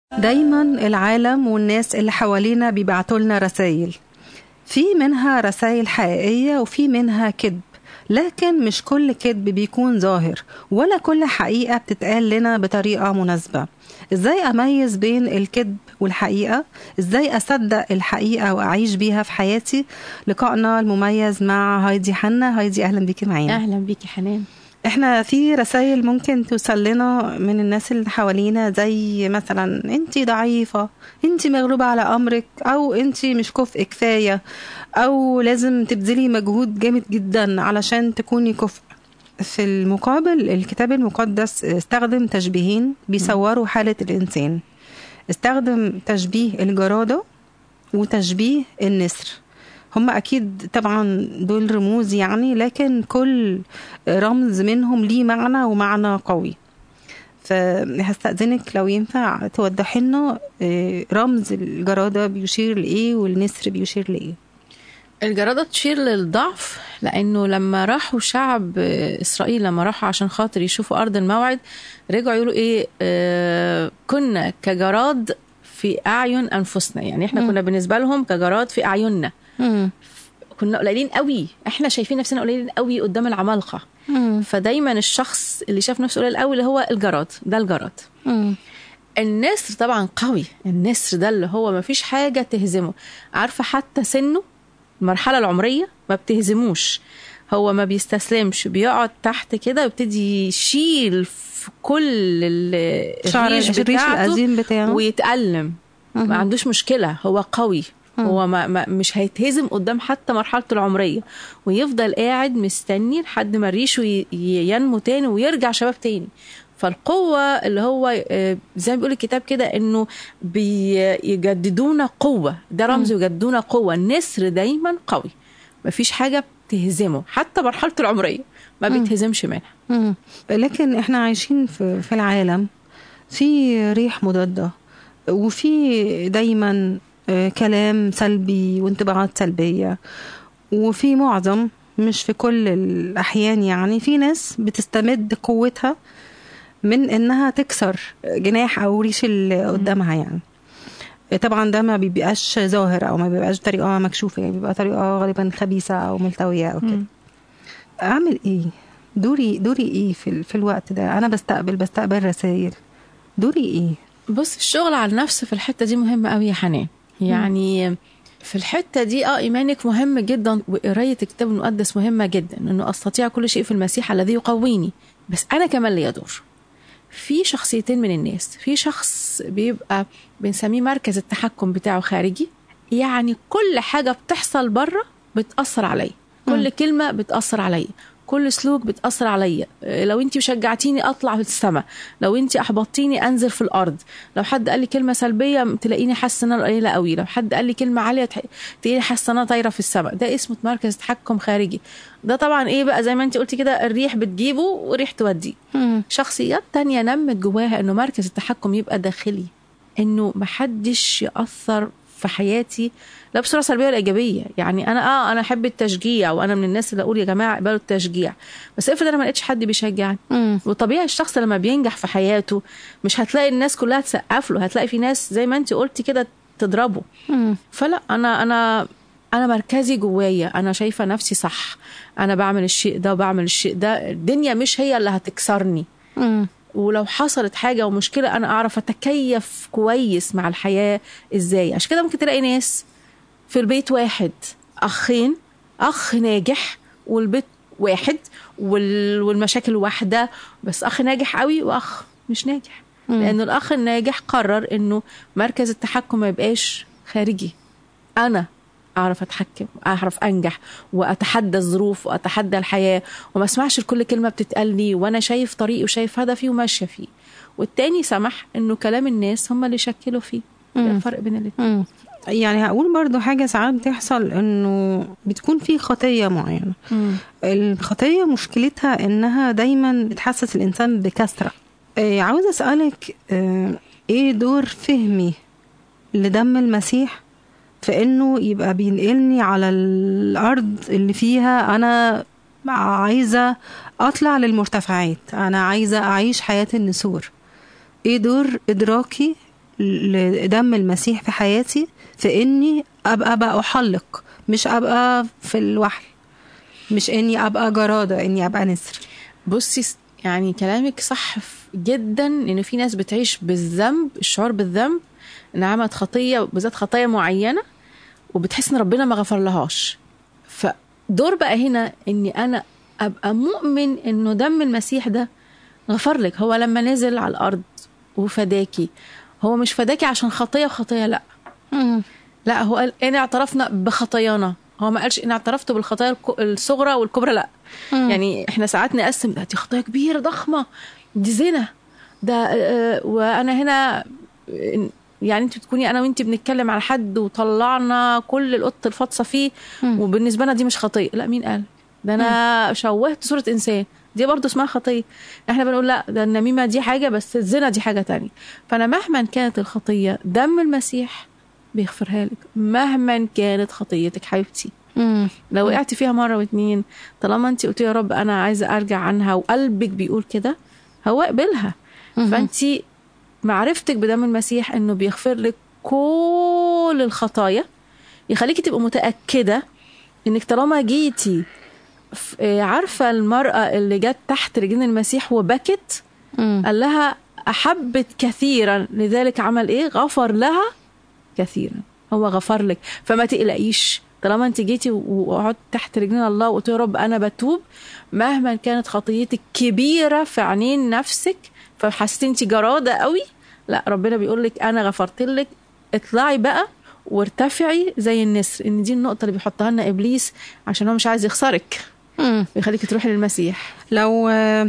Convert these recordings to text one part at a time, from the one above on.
دايما العالم والناس اللي حوالينا بيبعتوا لنا رسائل في منها رسائل حقيقية وفي منها كذب لكن مش كل كذب بيكون ظاهر ولا كل حقيقة بتتقال لنا بطريقة مناسبة ازاي اميز بين الكذب والحقيقة ازاي اصدق الحقيقة واعيش بيها في حياتي لقائنا المميز مع هايدي حنا هايدي اهلا بيكي معانا اهلا بيكي حنان احنا في رسائل ممكن توصل لنا من الناس اللي حوالينا زي مثلا انت ضعيفة انت مغلوبة على امرك او انت مش كفء كفاية او لازم تبذلي مجهود جامد جدا علشان تكوني كفء في المقابل الكتاب المقدس استخدم تشبيهين بيصوروا حالة الإنسان استخدم تشبيه الجرادة وتشبيه النسر هم أكيد طبعا دول رموز يعني لكن كل رمز منهم ليه معنى ومعنى قوي فهستأذنك لو ينفع توضحي لنا رمز الجرادة بيشير لإيه والنسر بيشير لإيه الجرادة تشير للضعف لأنه لما راحوا شعب إسرائيل لما راحوا عشان خاطر يشوفوا أرض الموعد رجعوا يقولوا إيه آه كنا كجراد في أعين أنفسنا يعني إحنا مم. كنا بالنسبة لهم كجراد في أعيننا مم. كنا قليلين قوي إحنا شايفين نفسنا قليلين قوي قدام العمالقة مم. فدايما الشخص اللي شاف نفسه قليل قوي اللي هو الجراد ده الجراد مم. النسر طبعا قوي النسر ده اللي هو ما فيش حاجة تهزمه عارفة حتى سنه المرحلة العمرية ما بتهزموش هو ما بيستسلمش بيقعد تحت كده ويبتدي يشيل في كل ال- شعر الريش الريش بتاعته القديم بتاعه ويتألم مهم. ما عندوش مشكلة هو قوي مم. هو ما ما مش هيتهزم قدام حتى مرحلته العمرية ويفضل قاعد مستني لحد ما ريشه ي- ي- ينمو تاني ويرجع شباب تاني فالقوة اللي هو آه، زي ما بيقول الكتاب كده انه بيجددون قوة ده رمز يجددون قوة النسر دايما قوي مفيش حاجة بتهزمه حتى مرحلته العمرية ما مم. بيتهزمش منها مم. لكن احنا عايشين في, في العالم في ريح مضادة وفي دايما آه، كلام سلبي وانطباعات سلبية وفي معظم مش في كل الأحيان يعني في ناس بتستمد قوتها من إنها تكسر جناح أو ريش اللي قدامها يعني طبعا ده ما بيبقاش ظاهر أو ما بيبقاش طريقة مكشوفة يعني بيبقى طريقة غالبا خبيثة أو ملتوية أو كده مم. اعمل ايه دوري دوري ايه في, ال- في الوقت ده انا بستقبل بستقبل رسائل دوري ايه بص الشغل على النفس في الحته دي مهم قوي يا حنان يعني في الحته دي اه ايمانك مهم جدا وقرايه الكتاب المقدس مهمه جدا انه استطيع كل شيء في المسيح الذي يقويني بس انا كمان ليا دور في شخصيتين من الناس في شخص بيبقى بنسميه مركز التحكم بتاعه خارجي يعني كل حاجه بتحصل بره بتاثر عليا كل مم. كلمه بتاثر عليا كل سلوك بتاثر عليا إيه، لو انت شجعتيني اطلع في السماء لو انت احبطتيني انزل في الارض لو حد قال لي كلمه سلبيه تلاقيني حاسه ان انا قليله قوي لو حد قال لي كلمه عاليه تح- تلاقيني حاسه ان انا طايره في السماء ده اسمه مركز تحكم خارجي ده طبعا ايه بقى زي ما انت قلتي كده الريح بتجيبه وريح توديه شخصيات تانية نمت جواها انه مركز التحكم يبقى داخلي انه محدش يأثر في حياتي لا بصوره سلبيه ولا ايجابيه يعني انا اه انا احب التشجيع وانا من الناس اللي اقول يا جماعه اقبلوا التشجيع بس افرض انا ما لقيتش حد بيشجعني مم. وطبيعي الشخص لما بينجح في حياته مش هتلاقي الناس كلها تسقف له هتلاقي في ناس زي ما انت قلتي كده تضربه مم. فلا انا انا انا مركزي جوايا انا شايفه نفسي صح انا بعمل الشيء ده وبعمل الشيء ده الدنيا مش هي اللي هتكسرني مم. ولو حصلت حاجه ومشكله انا اعرف اتكيف كويس مع الحياه ازاي عشان كده ممكن تلاقي ناس في البيت واحد اخين اخ ناجح والبيت واحد وال- والمشاكل واحده بس اخ ناجح قوي واخ مش ناجح مم. لان الاخ الناجح قرر انه مركز التحكم ما يبقاش خارجي انا اعرف اتحكم اعرف انجح واتحدى الظروف واتحدى الحياه وما اسمعش لكل كلمه بتتقال لي وانا شايف طريقي وشايف هدفي وماشيه فيه والتاني سمح انه كلام الناس هم اللي يشكلوا فيه ده مم. الفرق بين الاتنين مم. يعني هقول برضو حاجة ساعات بتحصل انه بتكون في خطية معينة الخطية مشكلتها انها دايما بتحسس الانسان بكسرة آه، عاوزة اسألك آه، ايه دور فهمي لدم المسيح في انه يبقى بينقلني على الارض اللي فيها انا عايزة اطلع للمرتفعات انا عايزة اعيش حياة النسور ايه دور ادراكي لدم المسيح في حياتي في اني ابقى بقى احلق مش ابقى في الوحل مش اني ابقى جرادة اني ابقى نسر بصي س- يعني كلامك صح ف- جدا ان في ناس بتعيش بالذنب الشعور بالذنب ان عملت خطيه بالذات خطايا معينه وبتحس ان ربنا ما غفر لهاش فدور بقى هنا اني انا ابقى مؤمن انه دم المسيح ده غفر لك هو لما نزل على الارض وفداكي هو مش فداكي عشان خطيه وخطيه لا لا هو قال ان اعترفنا بخطايانا هو ما قالش ان اعترفت بالخطايا الك- الصغرى والكبرى لا مم. يعني احنا ساعات نقسم ده دي خطايا كبيره ضخمه دي زنا ده آه، وانا هنا آه، يعني انت بتكوني انا وانت بنتكلم على حد وطلعنا كل القط الفاطسه فيه مم. وبالنسبه لنا دي مش خطيه لا مين قال ده انا شوهت صوره انسان دي برضه اسمها خطيه احنا بنقول لا ده النميمه دي حاجه بس الزنا دي حاجه تانية فانا مهما كانت الخطيه دم المسيح بيغفرها لك مهما كانت خطيتك حبيبتي مم. لو وقعت فيها مره واتنين طالما انت قلتي يا رب انا عايزه ارجع عنها وقلبك بيقول كده هو اقبلها مهم. فانت معرفتك بدم المسيح انه بيغفر لك كل الخطايا يخليكي تبقى متاكده انك طالما جيتي ف- آه، عارفه المراه اللي جت تحت رجلين المسيح وبكت مم. قال لها احبت كثيرا لذلك عمل ايه غفر لها كثيرا هو غفر لك فما تقلقيش طالما انت جيتي وقعدت تحت رجلين الله وقلت يا رب انا بتوب مهما كانت خطيتك كبيره في عينين نفسك فحسيتي انت جراده قوي لا ربنا بيقول لك انا غفرت لك اطلعي بقى وارتفعي زي النسر ان دي النقطه اللي بيحطها لنا ابليس عشان هو مش عايز يخسرك مم. بيخليك تروحي للمسيح لو آه،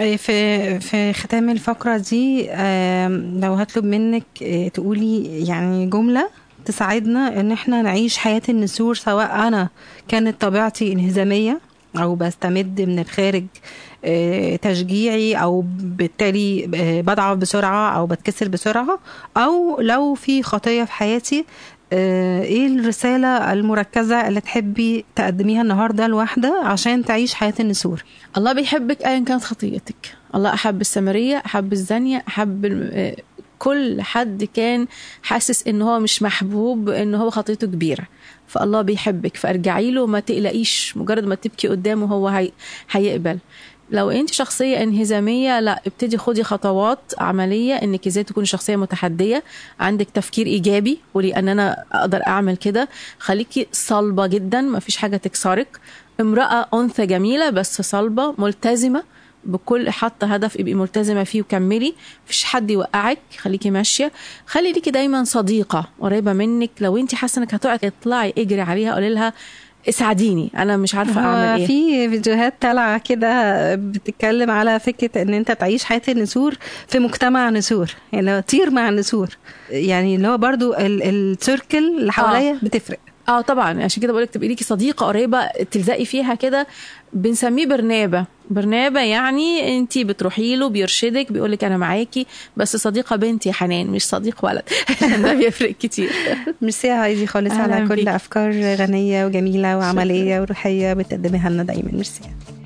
في في ختام الفقرة دي آه، لو هطلب منك آه، تقولي يعني جملة تساعدنا ان احنا نعيش حياة النسور سواء انا كانت طبيعتي انهزامية او بستمد من الخارج آه، تشجيعي او بالتالي آه، بضعف بسرعة او بتكسر بسرعة او لو في خطية في حياتي آه، ايه الرسالة المركزة اللي تحبي تقدميها النهاردة لواحدة عشان تعيش حياة النسور الله بيحبك ايا كانت خطيتك الله احب السامريه احب الزانيه احب الم- آه، كل حد كان حاسس ان هو مش محبوب ان هو خطيته كبيره فالله بيحبك فارجعي له ما تقلقيش مجرد ما تبكي قدامه هو هي... هيقبل لو انت شخصية انهزامية لا ابتدي خدي خطوات عملية انك ازاي تكوني شخصية متحدية عندك تفكير ايجابي قولي ان انا اقدر اعمل كده خليكي صلبة جدا ما فيش حاجة تكسرك امرأة انثى جميلة بس صلبة ملتزمة بكل حاطه هدف ابقي ملتزمه فيه وكملي مفيش حد يوقعك خليكي ماشيه خلي ليكي دايما صديقه قريبه منك لو انت حاسه انك هتقعي اطلعي اجري عليها قولي لها اسعديني انا مش عارفه هو اعمل ايه في فيديوهات طالعه كده بتتكلم على فكره ان انت تعيش حياه النسور في مجتمع نسور يعني طير مع النسور يعني اللي هو برضو ال- السيركل اللي حواليا بتفرق اه طبعا عشان كده بقولك تبقي ليكي صديقه قريبه تلزقي فيها كده بنسميه برنابه برنابه يعني انت بتروحي له بيرشدك بيقولك انا معاكي بس صديقه بنت يا حنان مش صديق ولد ده بيفرق كتير ميرسي يا هايدي خالص أهلاً على كل بيكي. افكار غنيه وجميله وعمليه وروحيه بتقدميها لنا دايما ميرسي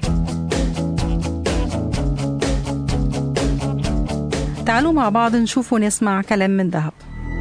تعالوا مع بعض نشوف ونسمع كلام من ذهب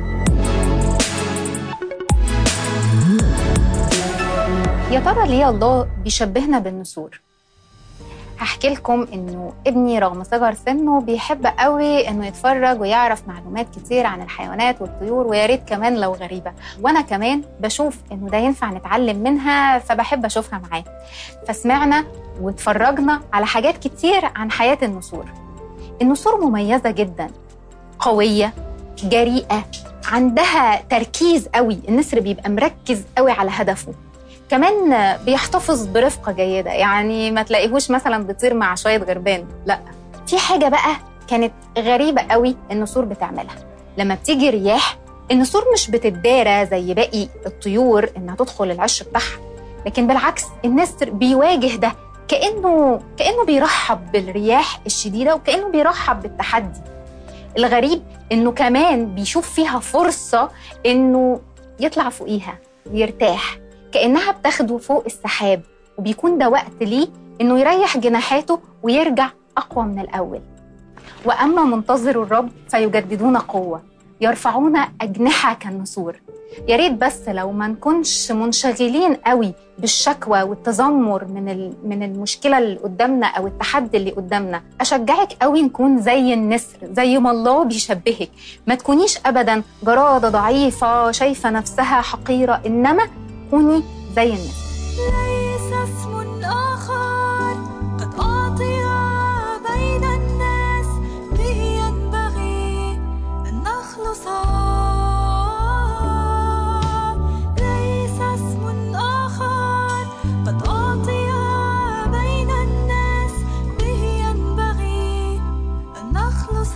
يا ترى ليه الله بيشبهنا بالنسور هحكي لكم انه ابني رغم صغر سنه بيحب قوي انه يتفرج ويعرف معلومات كتير عن الحيوانات والطيور ويا ريت كمان لو غريبه وانا كمان بشوف انه ده ينفع نتعلم منها فبحب اشوفها معاه فسمعنا واتفرجنا على حاجات كتير عن حياه النسور النسور مميزه جدا قويه جريئه عندها تركيز قوي النسر بيبقى مركز قوي على هدفه كمان بيحتفظ برفقة جيدة يعني ما تلاقيهوش مثلا بيطير مع شوية غربان لا في حاجة بقى كانت غريبة قوي النسور بتعملها لما بتيجي رياح النسور مش بتتدارى زي باقي الطيور انها تدخل العش بتاعها لكن بالعكس النسر بيواجه ده كأنه كأنه بيرحب بالرياح الشديدة وكأنه بيرحب بالتحدي الغريب انه كمان بيشوف فيها فرصة انه يطلع فوقيها ويرتاح كأنها بتاخده فوق السحاب وبيكون ده وقت ليه إنه يريح جناحاته ويرجع أقوى من الأول وأما منتظر الرب فيجددون قوة يرفعون أجنحة كالنسور يا ريت بس لو ما نكونش منشغلين قوي بالشكوى والتذمر من من المشكله اللي قدامنا او التحدي اللي قدامنا اشجعك قوي نكون زي النسر زي ما الله بيشبهك ما تكونيش ابدا جراده ضعيفه شايفه نفسها حقيره انما كوني زي النسر ليس اسم آخر قد أعطي بين الناس به ينبغي أن نخلص ليس اسم آخر قد أعطي بين الناس به ينبغي أن نخلص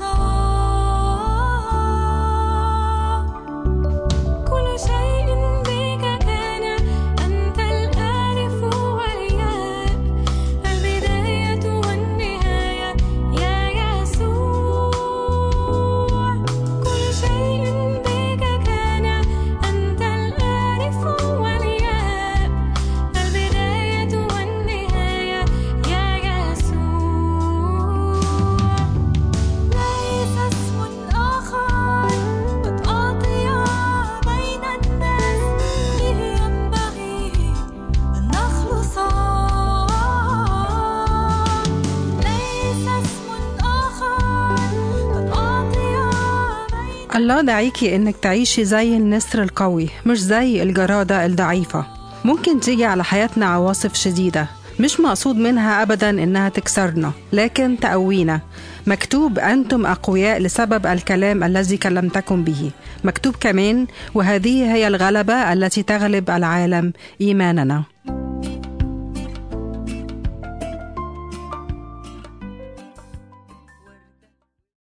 كل شيء بك كان أنت الألف والياء البداية والنهاية يا يسوع كل شيء بك كان أنت الألف والياء البداية والنهاية يا يسوع ليس اسم آخر قد أعطي بين الناس به ينبغي أن نخلص ليس اسم آخر قد أعطي بين الله دعيكي انك تعيشي زي النسر القوي مش زي الجرادة الضعيفة ممكن تيجي على حياتنا عواصف شديدة مش مقصود منها ابدا انها تكسرنا لكن تقوينا مكتوب انتم اقوياء لسبب الكلام الذي كلمتكم به مكتوب كمان وهذه هي الغلبة التي تغلب العالم ايماننا